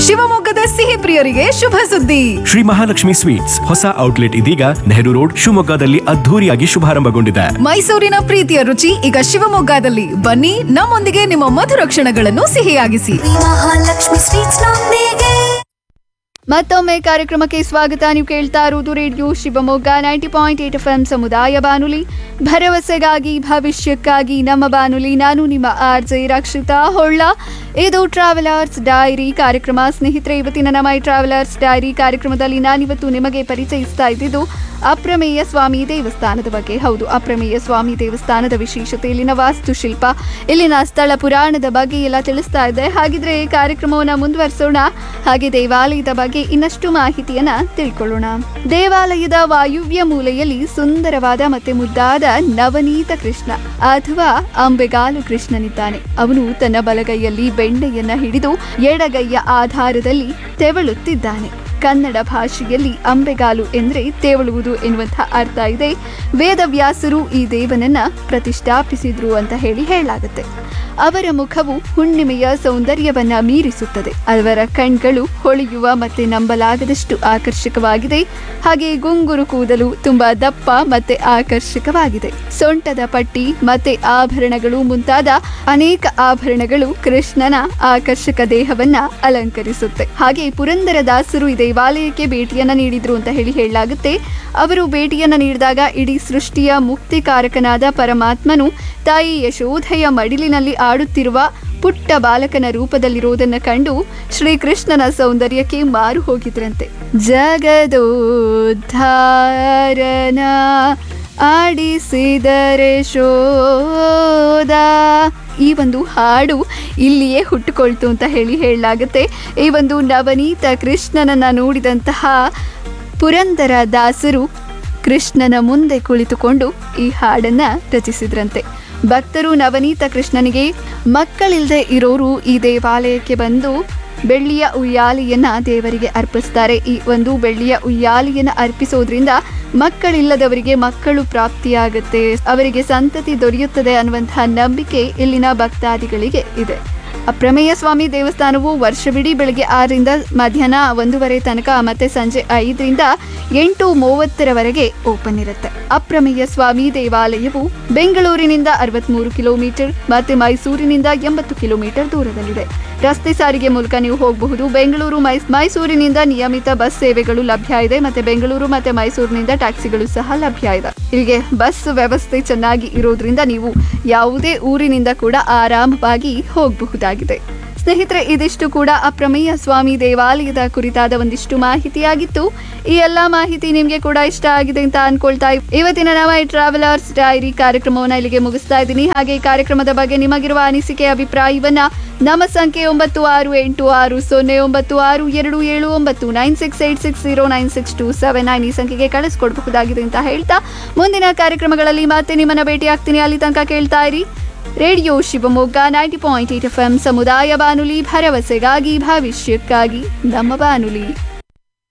ಶಿವಮೊಗ್ಗದ ಸಿಹಿ ಪ್ರಿಯರಿಗೆ ಶುಭ ಸುದ್ದಿ ಶ್ರೀ ಮಹಾಲಕ್ಷ್ಮಿ ಸ್ವೀಟ್ಸ್ ಹೊಸ ಔಟ್ಲೆಟ್ ಇದೀಗ ನೆಹರು ರೋಡ್ ಶಿವಮೊಗ್ಗದಲ್ಲಿ ಅದ್ಧೂರಿಯಾಗಿ ಶುಭಾರಂಭಗೊಂಡಿದೆ ಮೈಸೂರಿನ ಪ್ರೀತಿಯ ರುಚಿ ಈಗ ಶಿವಮೊಗ್ಗದಲ್ಲಿ ಬನ್ನಿ ನಮ್ಮೊಂದಿಗೆ ನಿಮ್ಮ ಮಧುರ ಕ್ಷಣಗಳನ್ನು ಸಿಹಿಯಾಗಿಸಿ ಮಹಾಲಕ್ಷ್ಮಿ ಸ್ವೀಟ್ಸ್ ನೊಂದಿಗೆ ಮತ್ತೊಮ್ಮೆ ಕಾರ್ಯಕ್ರಮಕ್ಕೆ ಸ್ವಾಗತ ನೀವು ಕೇಳ್ತಾ ಇರುವುದು radio Shivamogga ninety point eight F M ಸಮುದಾಯ ಬಾನುಲಿ ಭರವಸೆಗಾಗಿ ಭವಿಷ್ಯಕ್ಕಾಗಿ ನಮ್ಮ ಬಾನುಲಿ ನಾನು ನಿಮ್ಮ ಆರ್ ಜೆ ರಕ್ಷಿತಾ ಹೊಳ್ಳ ಇದು ಟ್ರಾವೆಲರ್ಸ್ ಡೈರಿ ಕಾರ್ಯಕ್ರಮ ಸ್ನೇಹಿತರೆ ಇವತ್ತಿನ ನಮ್ಮ ಈ ಟ್ರಾವೆಲರ್ಸ್ ಡೈರಿ ಕಾರ್ಯಕ್ರಮದಲ್ಲಿ ನಾನಿವತ್ತು ನಿಮಗೆ ಪರಿಚಯಿಸ್ತಾ ಇದ್ದಿದ್ದು ಅಪ್ರಮೇಯ ಸ್ವಾಮಿ ದೇವಸ್ಥಾನದ ಬಗ್ಗೆ ಹೌದು ಅಪ್ರಮೇಯ ಸ್ವಾಮಿ ದೇವಸ್ಥಾನದ ವಿಶೇಷತೆ ಇಲ್ಲಿನ ವಾಸ್ತುಶಿಲ್ಪ ಇಲ್ಲಿನ ಸ್ಥಳ ಪುರಾಣದ ಬಗ್ಗೆ ಎಲ್ಲ ತಿಳಿಸ್ತಾ ಇದೆ ಹಾಗಿದ್ರೆ ಈ ಕಾರ್ಯಕ್ರಮವನ್ನು ಮುಂದುವರಿಸೋಣ ಹಾಗೆ ದೇವಾಲಯದ ಬಗ್ಗೆ ಇನ್ನಷ್ಟು ಮಾಹಿತಿಯನ್ನ ತಿಳ್ಕೊಳ್ಳೋಣ ದೇವಾಲಯದ ವಾಯುವ್ಯ ಮೂಲೆಯಲ್ಲಿ ಸುಂದರವಾದ ಮತ್ತೆ ಮುದ್ದಾದ ನವನೀತ ಕೃಷ್ಣ ಅಥವಾ ಅಂಬೆಗಾಲು ಕೃಷ್ಣನಿದ್ದಾನೆ ಅವನು ತನ್ನ ಬಲಗೈಯಲ್ಲಿ ಬೆಣ್ಣೆಯನ್ನ ಹಿಡಿದು ಎಡಗೈಯ ಆಧಾರದಲ್ಲಿ ತೆವಳುತ್ತಿದ್ದಾನೆ ಕನ್ನಡ ಭಾಷೆಯಲ್ಲಿ ಅಂಬೆಗಾಲು ಎಂದರೆ ತೇವಳುವುದು ಎನ್ನುವಂಥ ಅರ್ಥ ಇದೆ ವೇದವ್ಯಾಸರು ಈ ದೇವನನ್ನ ಪ್ರತಿಷ್ಠಾಪಿಸಿದ್ರು ಅಂತ ಹೇಳಿ ಹೇಳಲಾಗುತ್ತೆ ಅವರ ಮುಖವು ಹುಣ್ಣಿಮೆಯ ಸೌಂದರ್ಯವನ್ನ ಮೀರಿಸುತ್ತದೆ ಅವರ ಕಣ್ಗಳು ಹೊಳೆಯುವ ಮತ್ತೆ ನಂಬಲಾಗದಷ್ಟು ಆಕರ್ಷಕವಾಗಿದೆ ಹಾಗೆ ಗುಂಗುರು ಕೂದಲು ತುಂಬಾ ದಪ್ಪ ಮತ್ತೆ ಆಕರ್ಷಕವಾಗಿದೆ ಸೊಂಟದ ಪಟ್ಟಿ ಮತ್ತೆ ಆಭರಣಗಳು ಮುಂತಾದ ಅನೇಕ ಆಭರಣಗಳು ಕೃಷ್ಣನ ಆಕರ್ಷಕ ದೇಹವನ್ನ ಅಲಂಕರಿಸುತ್ತೆ ಹಾಗೆ ಪುರಂದರದಾಸರು ಈ ದೇವಾಲಯಕ್ಕೆ ಭೇಟಿಯನ್ನ ನೀಡಿದ್ರು ಅಂತ ಹೇಳಿ ಹೇಳಲಾಗುತ್ತೆ ಅವರು ಭೇಟಿಯನ್ನ ನೀಡಿದಾಗ ಇಡೀ ಸೃಷ್ಟಿಯ ಮುಕ್ತಿಕಾರಕನಾದ ಪರಮಾತ್ಮನು ತಾಯಿ ಯಶೋಧೆಯ ಮಡಿಲಿನಲ್ಲಿ ಆಡುತ್ತಿರುವ ಪುಟ್ಟ ಬಾಲಕನ ರೂಪದಲ್ಲಿರುವುದನ್ನು ಕಂಡು ಶ್ರೀಕೃಷ್ಣನ ಸೌಂದರ್ಯಕ್ಕೆ ಮಾರು ಹೋಗಿದ್ರಂತೆ ಜಗದೋದ್ಧಾರನ ಆಡಿಸಿದರೆ ಶೋದ ಈ ಒಂದು ಹಾಡು ಇಲ್ಲಿಯೇ ಹುಟ್ಟುಕೊಳ್ತು ಅಂತ ಹೇಳಿ ಹೇಳಲಾಗುತ್ತೆ ಈ ಒಂದು ನವನೀತ ಕೃಷ್ಣನನ್ನ ನೋಡಿದಂತಹ ಪುರಂದರ ದಾಸರು ಕೃಷ್ಣನ ಮುಂದೆ ಕುಳಿತುಕೊಂಡು ಈ ಹಾಡನ್ನ ರಚಿಸಿದ್ರಂತೆ ಭಕ್ತರು ನವನೀತ ಕೃಷ್ಣನಿಗೆ ಮಕ್ಕಳಿಲ್ಲದೆ ಇರೋರು ಈ ದೇವಾಲಯಕ್ಕೆ ಬಂದು ಬೆಳ್ಳಿಯ ಉಯ್ಯಾಲೆಯನ್ನ ದೇವರಿಗೆ ಅರ್ಪಿಸ್ತಾರೆ ಈ ಒಂದು ಬೆಳ್ಳಿಯ ಉಯ್ಯಾಲೆಯನ್ನ ಅರ್ಪಿಸೋದ್ರಿಂದ ಮಕ್ಕಳಿಲ್ಲದವರಿಗೆ ಮಕ್ಕಳು ಪ್ರಾಪ್ತಿಯಾಗುತ್ತೆ ಅವರಿಗೆ ಸಂತತಿ ದೊರೆಯುತ್ತದೆ ಅನ್ನುವಂತಹ ನಂಬಿಕೆ ಇಲ್ಲಿನ ಭಕ್ತಾದಿಗಳಿಗೆ ಇದೆ ಅಪ್ರಮೇಯ ಸ್ವಾಮಿ ದೇವಸ್ಥಾನವು ವರ್ಷವಿಡೀ ಬೆಳಗ್ಗೆ ಆರರಿಂದ ಮಧ್ಯಾಹ್ನ ಒಂದೂವರೆ ತನಕ ಮತ್ತೆ ಸಂಜೆ ಐದರಿಂದ ಎಂಟು ಮೂವತ್ತರವರೆಗೆ ಓಪನ್ ಇರುತ್ತೆ ಅಪ್ರಮೇಯ ಸ್ವಾಮಿ ದೇವಾಲಯವು ಬೆಂಗಳೂರಿನಿಂದ ಅರವತ್ಮೂರು ಕಿಲೋಮೀಟರ್ ಮತ್ತೆ ಮೈಸೂರಿನಿಂದ ಎಂಬತ್ತು ಕಿಲೋಮೀಟರ್ ದೂರದಲ್ಲಿದೆ ರಸ್ತೆ ಸಾರಿಗೆ ಮೂಲಕ ನೀವು ಹೋಗಬಹುದು ಬೆಂಗಳೂರು ಮೈ ಮೈಸೂರಿನಿಂದ ನಿಯಮಿತ ಬಸ್ ಸೇವೆಗಳು ಲಭ್ಯ ಇದೆ ಮತ್ತೆ ಬೆಂಗಳೂರು ಮತ್ತೆ ಮೈಸೂರಿನಿಂದ ಟ್ಯಾಕ್ಸಿಗಳು ಸಹ ಲಭ್ಯ ಇದೆ ಇಲ್ಲಿಗೆ ಬಸ್ ವ್ಯವಸ್ಥೆ ಚೆನ್ನಾಗಿ ಇರೋದ್ರಿಂದ ನೀವು ಯಾವುದೇ ಊರಿನಿಂದ ಕೂಡ ಆರಾಮವಾಗಿ ಹೋಗಬಹುದಾಗಿದೆ ಸ್ನೇಹಿತರೆ ಇದಿಷ್ಟು ಕೂಡ ಅಪ್ರಮೇಯ ಸ್ವಾಮಿ ದೇವಾಲಯದ ಕುರಿತಾದ ಒಂದಿಷ್ಟು ಮಾಹಿತಿಯಾಗಿತ್ತು ಈ ಎಲ್ಲ ಮಾಹಿತಿ ನಿಮಗೆ ಕೂಡ ಇಷ್ಟ ಆಗಿದೆ ಅಂತ ಅನ್ಕೊಳ್ತಾ ಇವ್- ಇವತ್ತಿನ ನಮ್ಮ ಈ ಟ್ರಾವೆಲರ್ಸ್ ಡೈರಿ ಕಾರ್ಯಕ್ರಮವನ್ನ ಇಲ್ಲಿಗೆ ಮುಗಿಸ್ತಾ ಇದ್ದೀನಿ ಹಾಗೆ ಈ ಕಾರ್ಯಕ್ರಮದ ಬಗ್ಗೆ ನಿಮಗಿರುವ ಅನಿಸಿಕೆ ಅಭಿಪ್ರಾಯವನ್ನ ನಮ್ಮ ಸಂಖ್ಯೆ ಒಂಬತ್ತು ಆರು ಎಂಟು ಆರು ಸೊನ್ನೆ ಒಂಬತ್ತು ಆರು ಎರಡು ಏಳು ಒಂಬತ್ತು nine six eight six zero nine six two seven nine ಈ ಸಂಖ್ಯೆಗೆ ಕಳಿಸ್ಕೊಡ್ಬಹುದಾಗಿದೆ ಅಂತ ಹೇಳ್ತಾ ಮುಂದಿನ ಕಾರ್ಯಕ್ರಮಗಳಲ್ಲಿ ಮತ್ತೆ ನಿಮ್ಮನ್ನ ಭೇಟಿ ಆಗ್ತೀನಿ ಅಲ್ಲಿ ತನಕ ಕೇಳ್ತಾ ಇರಿ radio Shivamogga ninety point eight F M ಸಮುದಾಯ ಬಾನುಲಿ ಭರವಸೆಗಾಗಿ ಭವಿಷ್ಯಕ್ಕಾಗಿ ನಮ್ಮ ಬಾನುಲಿ